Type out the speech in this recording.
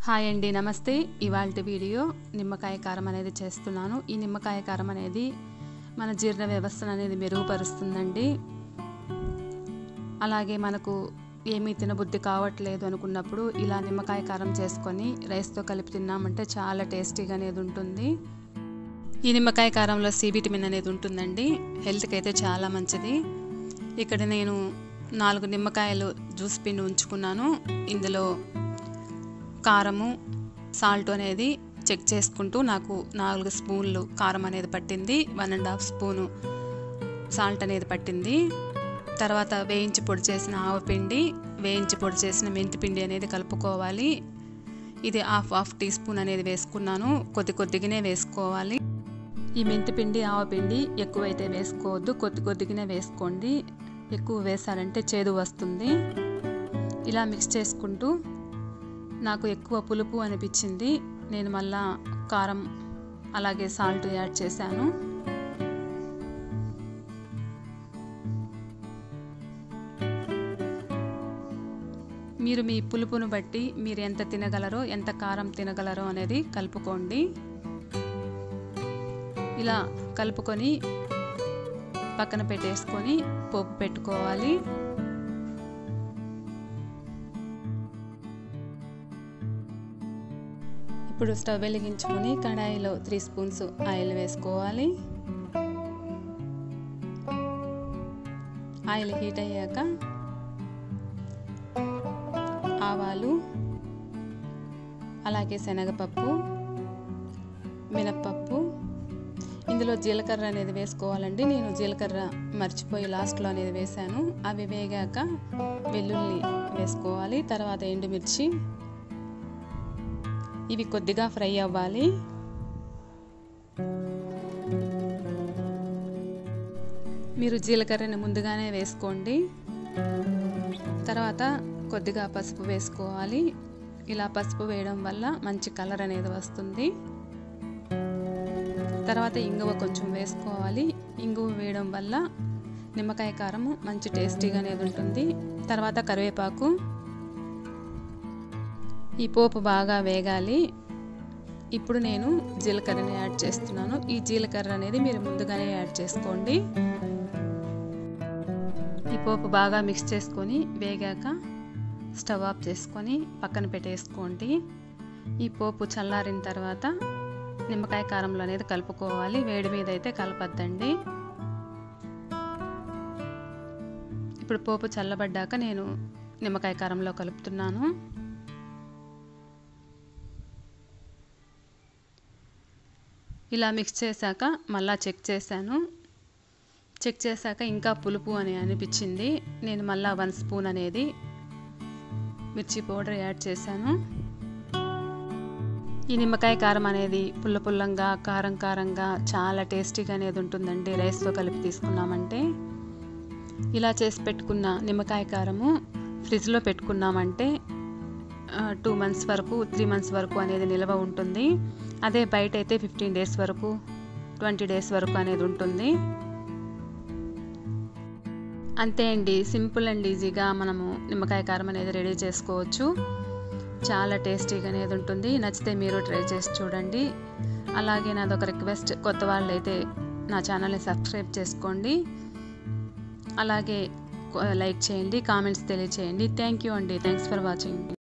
hi అండి నమస్తే ఇవాళ వీడియో నిమ్మకాయ కారం అనేది చేస్తున్నాను ఈ నిమ్మకాయ కారం అనేది మన జీర్ణ వ్యవస్థను అనేది మెరుగుపరుస్తుందండి అలాగే మనకు ఏమీ తినబుద్ధి కావట్లేదు అనుకున్నప్పుడు ఇలా నిమ్మకాయ కారం చేసుకొని రైస్తో కలిపి తిన్నామంటే చాలా టేస్టీగా అనేది ఉంటుంది ఈ నిమ్మకాయ కారంలో సి విటమిన్ అనేది ఉంటుందండి హెల్త్కి అయితే చాలా మంచిది ఇక్కడ నేను నాలుగు నిమ్మకాయలు జ్యూస్ పిండి ఉంచుకున్నాను ఇందులో కారము సాల్ట్ అనేది చెక్ చేసుకుంటూ నాకు నాలుగు స్పూన్లు కారం అనేది పట్టింది one and half spoon salt అనేది పట్టింది తర్వాత వేయించి పొడి చేసిన ఆవపిండి వేయించి పొడి చేసిన మెంతి పిండి అనేది కలుపుకోవాలి ఇది హాఫ్ హాఫ్ టీ స్పూన్ అనేది వేసుకున్నాను కొద్ది కొద్దిగానే వేసుకోవాలి ఈ మెంతి పిండి ఆవపిండి ఎక్కువైతే వేసుకోవద్దు కొద్ది కొద్దిగానే వేసుకోండి ఎక్కువ వేసారంటే చేదు వస్తుంది ఇలా మిక్స్ చేసుకుంటూ నాకు ఎక్కువ పులుపు అనిపించింది నేను మళ్ళా కారం అలాగే సాల్ట్ యాడ్ చేశాను మీరు మీ పులుపును బట్టి మీరు ఎంత తినగలరో ఎంత కారం తినగలరో అనేది కలుపుకోండి ఇలా కలుపుకొని పక్కన పెట్టేసుకొని పోపు పెట్టుకోవాలి ఇప్పుడు స్టవ్ వెలిగించుకొని కడాయిలో త్రీ స్పూన్స్ ఆయిల్ వేసుకోవాలి ఆయిల్ హీట్ అయ్యాక ఆవాలు అలాగే శనగపప్పు మినప్పప్పు ఇందులో జీలకర్ర అనేది వేసుకోవాలండి నేను జీలకర్ర మర్చిపోయి లాస్ట్లో అనేది వేశాను అవి వేగాక వెల్లుల్లి వేసుకోవాలి తర్వాత ఎండుమిర్చి ఇవి కొద్దిగా ఫ్రై అవ్వాలి మీరు జీలకర్రని ముందుగానే వేసుకోండి తర్వాత కొద్దిగా పసుపు వేసుకోవాలి ఇలా పసుపు వేయడం వల్ల మంచి కలర్ అనేది వస్తుంది తర్వాత ఇంగువ కొంచెం వేసుకోవాలి ఇంగువ వేయడం వల్ల నిమ్మకాయ కారం మంచి టేస్టీగా అనేది ఉంటుంది తర్వాత కరివేపాకు ఈ పోపు బాగా వేగాలి ఇప్పుడు నేను జీలకర్రని యాడ్ చేస్తున్నాను ఈ జీలకర్ర అనేది మీరు ముందుగానే యాడ్ చేసుకోండి ఈ పోపు బాగా మిక్స్ చేసుకొని వేగాక స్టవ్ ఆఫ్ చేసుకొని పక్కన పెట్టేసుకోండి ఈ పోపు చల్లారిన తర్వాత నిమ్మకాయ కారంలో అనేది కలుపుకోవాలి వేడి మీద అయితే కలపద్దండి ఇప్పుడు పోపు చల్లబడ్డాక నేను నిమ్మకాయ కారంలో కలుపుతున్నాను ఇలా మిక్స్ చేశాక మళ్ళా చెక్ చేశాను చెక్ చేశాక ఇంకా పులుపు అని అనిపించింది నేను మళ్ళా వన్ స్పూన్ అనేది మిర్చి పౌడర్ యాడ్ చేశాను ఈ నిమ్మకాయ కారం అనేది పుల్ల పుల్లంగా కారం కారంగా చాలా టేస్టీగా అనేది ఉంటుందండి రైస్తో కలిపి తీసుకున్నామంటే ఇలా చేసి పెట్టుకున్న నిమ్మకాయ కారము ఫ్రిడ్జ్లో పెట్టుకున్నామంటే టూ మంత్స్ వరకు త్రీ మంత్స్ వరకు అనేది నిల్వ ఉంటుంది అదే బయట అయితే ఫిఫ్టీన్ డేస్ వరకు ట్వంటీ డేస్ వరకు అనేది ఉంటుంది అంతే అండి సింపుల్ అండ్ ఈజీగా మనము నిమ్మకాయ కారం అనేది రెడీ చేసుకోవచ్చు చాలా టేస్టీగా అనేది ఉంటుంది నచ్చితే మీరు ట్రై చేసి చూడండి అలాగే నాదొక రిక్వెస్ట్ కొత్త వాళ్ళు అయితే నా ఛానల్ని సబ్స్క్రైబ్ చేసుకోండి అలాగే లైక్ చేయండి కామెంట్స్ తెలియచేయండి థ్యాంక్ యూ అండి థ్యాంక్స్ ఫర్ వాచింగ్